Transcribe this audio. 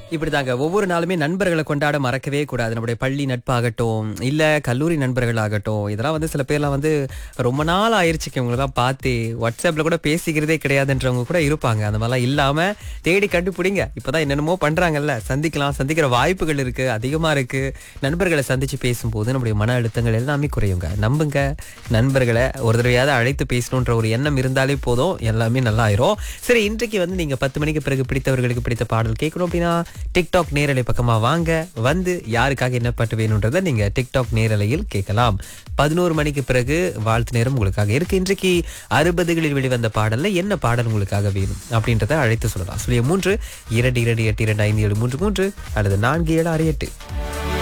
இப்படிதாங்க ஒவ்வொரு நாளுமே நண்பர்களை கொண்டாட மறக்கவே கூடாது நம்முடைய பள்ளி நட்பாகட்டும் இல்ல கல்லூரி நண்பர்கள் ஆகட்டும் இதெல்லாம் வந்து சில பேர்லாம் வந்து ரொம்ப நாள் ஆயிருச்சுக்கு இவங்களெல்லாம் பார்த்து வாட்ஸ்அப்ல கூட பேசிக்கிறதே கிடையாதுன்றவங்க கூட இருப்பாங்க அந்த மாதிரிலாம் இல்லாம தேடி கண்டுபிடிங்க இப்பதான் என்னென்னமோ பண்றாங்கல்ல சந்திக்கலாம் சந்திக்கிற வாய்ப்புகள் இருக்கு அதிகமா இருக்கு நண்பர்களை சந்திச்சு பேசும்போது நம்முடைய மன அழுத்தங்கள் எல்லாமே குறையுங்க நம்புங்க நண்பர்களை ஒரு தடவையாவது அழைத்து பேசணுன்ற ஒரு எண்ணம் இருந்தாலே போதும் எல்லாமே நல்லா ஆயிரும் சரி இன்றைக்கு வந்து நீங்க பத்து மணிக்கு பிறகு பிடித்தவர்களுக்கு பிடித்த பாடல் கேட்கணும் அப்படின்னா டிக்டாக் நேரலை பக்கமா வாங்க வந்து யாருக்காக என்ன பாட்டு வேணும்ன்றதை நீங்க டிக்டாக் நேரலையில் கேட்கலாம் பதினோரு மணிக்கு பிறகு வாழ்த்து நேரம் உங்களுக்காக இருக்கு இன்றைக்கு அறுபதுகளில் வெளிவந்த பாடல்ல என்ன பாடல் உங்களுக்காக வேணும் அப்படின்றத அழைத்து சொல்லலாம் சொல்லிய மூன்று இரண்டு இரண்டு எட்டு இரண்டு ஐந்து ஏழு மூன்று மூன்று அல்லது நான்கு ஏழு ஆறு எட்டு